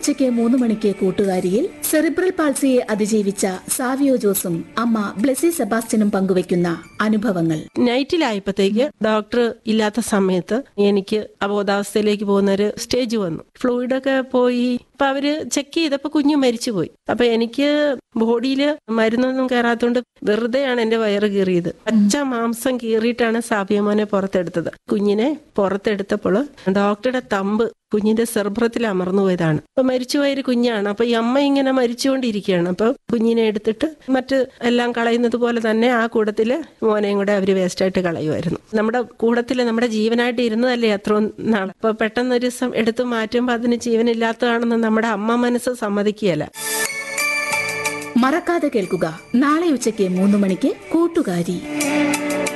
ഉച്ചയ്ക്ക് മൂന്ന് മണിക്ക് കൂട്ടുകാരിയിൽ സെറിബ്രൽ പാൾസിയെ അതിജീവിച്ച സാവിയോ ജോസും അമ്മ ബ്ലെസി സെബാസ്റ്റ്യനും പങ്കുവയ്ക്കുന്ന അനുഭവങ്ങൾ നൈറ്റിലായപ്പോഴത്തേക്ക് ഡോക്ടർ ഇല്ലാത്ത സമയത്ത് എനിക്ക് അബോധാവസ്ഥയിലേക്ക് പോകുന്ന ഒരു സ്റ്റേജ് വന്നു ഫ്ലൂയിഡൊക്കെ പോയി അപ്പൊ അവര് ചെക്ക് ചെയ്തപ്പോ കുഞ്ഞു മരിച്ചുപോയി അപ്പൊ എനിക്ക് ബോഡിയിൽ മരുന്നൊന്നും കയറാത്തോണ്ട് വെറുതെയാണ് എന്റെ വയറ് കീറിയത് പച്ച മാംസം കീറിയിട്ടാണ് സാബിയമോനെ പുറത്തെടുത്തത് കുഞ്ഞിനെ പുറത്തെടുത്തപ്പോൾ ഡോക്ടറുടെ തമ്പ് കുഞ്ഞിന്റെ സെർബ്രത്തിൽ അമർന്നു പോയതാണ് അപ്പൊ മരിച്ചുപോയൊരു കുഞ്ഞാണ് അപ്പൊ ഈ അമ്മ ഇങ്ങനെ മരിച്ചുകൊണ്ടിരിക്കുകയാണ് അപ്പൊ കുഞ്ഞിനെ എടുത്തിട്ട് മറ്റ് എല്ലാം കളയുന്നത് പോലെ തന്നെ ആ കൂടത്തില് മോനെയും കൂടെ അവര് വേസ്റ്റായിട്ട് കളയുമായിരുന്നു നമ്മുടെ കൂടത്തില് നമ്മുടെ ജീവനായിട്ട് ഇരുന്നതല്ലേ അത്രയും നാൾ അപ്പൊ പെട്ടെന്ന് ഒരു ദിവസം എടുത്തു മാറ്റുമ്പോൾ അതിന് ജീവനില്ലാത്തതാണെന്ന് നമ്മുടെ അമ്മ മനസ്സ് സമ്മതിക്കുകയല്ല മറക്കാതെ കേൾക്കുക നാളെ ഉച്ചയ്ക്ക് മൂന്ന് മണിക്ക് കൂട്ടുകാരി